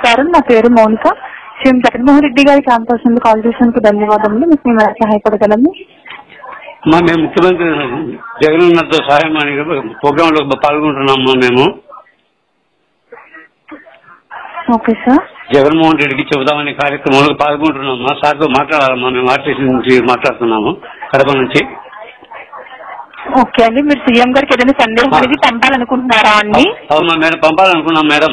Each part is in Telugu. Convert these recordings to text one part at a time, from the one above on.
నమస్కారం నా పేరు మౌనిక సీఎం జగన్మోహన్ రెడ్డి గారి క్యాంపస్ నుండి కాల్ చేసినందుకు ధన్యవాదములు మీకు మేము ఎలా సహాయపడగలము మా మేము ముఖ్యమంత్రి జగనన్నతో సహాయం అని ప్రోగ్రామ్ లో పాల్గొంటున్నాము మేము ఓకే సార్ జగన్మోహన్ రెడ్డికి చెబుదామనే కార్యక్రమంలో పాల్గొంటున్నాము మా సార్తో మాట్లాడాలమ్మా మేము ఆర్టీసీ నుంచి మాట్లాడుతున్నాము కడప నుంచి ఓకే అండి మీరు సీఎం గారికి ఏదైనా సందేహం అనేది పంపాలనుకుంటున్నారా అండి అవునా మేడం పంపాలనుకున్నాం మేడం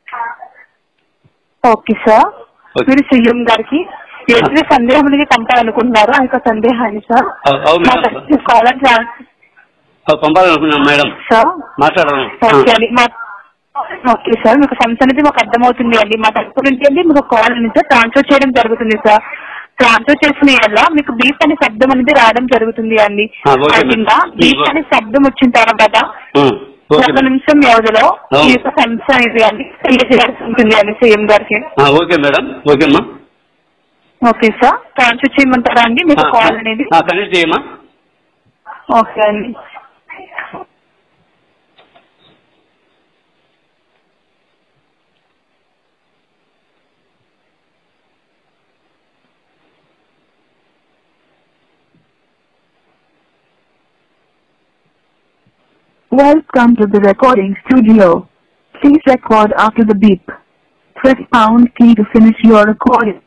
ఓకే సార్ ఓకే. మీరు సీఎం గారికి ఏదైతే సందేహం అనేది పంపాలనుకుంటున్నారో ఆ యొక్క సందేహాన్ని సార్ అవు- అవును మా మేడం తరఫున కాలర్ ట్రాన్స్ అవు పంపాలనుకున్నాం మేడం సార్ మాట్లాడదాం ఓకే అండి మా ఓకే సార్ మీకు సమస్య అనేది మాకు అర్థమవుతుంది అండి మా తరపు నుంచి అండి మీకు కాల్ నుంచి ట్రాన్స్ఫర్ చేయడం జరుగుతుంది సార్ ట్రాన్స్ఫర్ చేసిన వల్ల మీకు బీప్ అనే శబ్దం అనేది రావడం జరుగుతుంది అండి ఆ, ఓకే అది కింద మేడం. బీప్ అనే శబ్దం వచ్చిన తర్వాత ఉం, ఓకే ఒక మేడం. నిమిషం వ్యవధిలో అవును. ఈ యొక్క సమస్య అనేది అండి తెలియజేయాల్సి ఉంటుంది అండి సీఎం గారికి ఆ, ఓకే మేడం ఓకే అమ్మా ఓకే సార్ ట్రాన్స్ఫర్ చేయమంటారా అండి మీకు కాల్ అనేది కనెక్ట్ చేయమ్మా ఓకే అండి Welcome to the recording studio. Please record after the beep. Press pound key to finish your recording.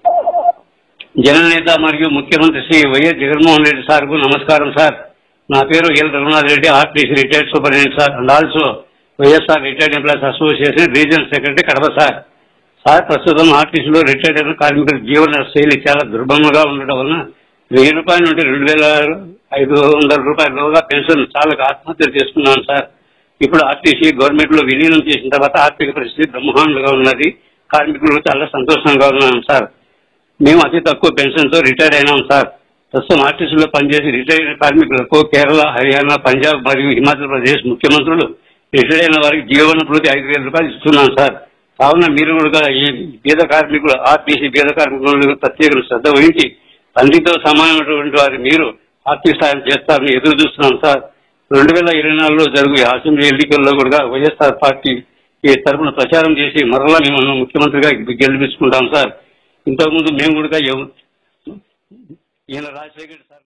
జననేత మరియు ముఖ్యమంత్రి శ్రీ వైఎస్ జగన్మోహన్ రెడ్డి సార్కు నమస్కారం సార్ నా పేరు L Raghunath Reddy RTC retired superintendent sir and also YSR retired employees association regional secretary Kadapa sir sir ప్రస్తుతం ఆర్టీసీలో రిటైర్డ్ అయిన కార్మికుల జీవన శైలి చాలా దుర్భంగా ఉండటం వలన వెయ్యి రూపాయల నుండి రెండు వేల ఐదు వందల రూపాయలుగా పెన్షన్ చాలా ఆత్మహత్య చేసుకున్నాను సార్ ఇప్పుడు ఆర్టీసీ గవర్నమెంట్ లో విలీనం చేసిన తర్వాత ఆర్థిక పరిస్థితి బ్రహ్మాండంగా ఉన్నది కార్మికులు చాలా సంతోషంగా ఉన్నాం సార్ మేము అతి తక్కువ పెన్షన్ తో రిటైర్ అయినాం సార్ ప్రస్తుతం ఆర్టీసీలో పనిచేసి రిటైర్ అయిన కార్మికులకు కేరళ హర్యానా పంజాబ్ మరియు హిమాచల్ ప్రదేశ్ ముఖ్యమంత్రులు రిటైర్ అయిన వారికి జీవన ప్రతి ఐదు వేల రూపాయలు ఇస్తున్నాం సార్ కావున మీరు కూడా ఈ పేద కార్మికులు ఆర్టీసీ పేద కార్మికులు ప్రత్యేక శ్రద్ధ వహించి తండ్రితో సమానమైనటువంటి వారి మీరు ఆర్థిక సాయం చేస్తారని ఎదురు చూస్తున్నాం సార్ రెండు వేల ఇరవై నాలుగులో జరుగు ఈ అసెంబ్లీ ఎన్నికల్లో కూడా వైఎస్ఆర్ పార్టీ ఈ తరఫున ప్రచారం చేసి మరలా మిమ్మల్ని ముఖ్యమంత్రిగా గెలిపించుకుంటాం సార్ ఇంతకుముందు మేము కూడా ఎవ- ఈయన రాజశేఖర్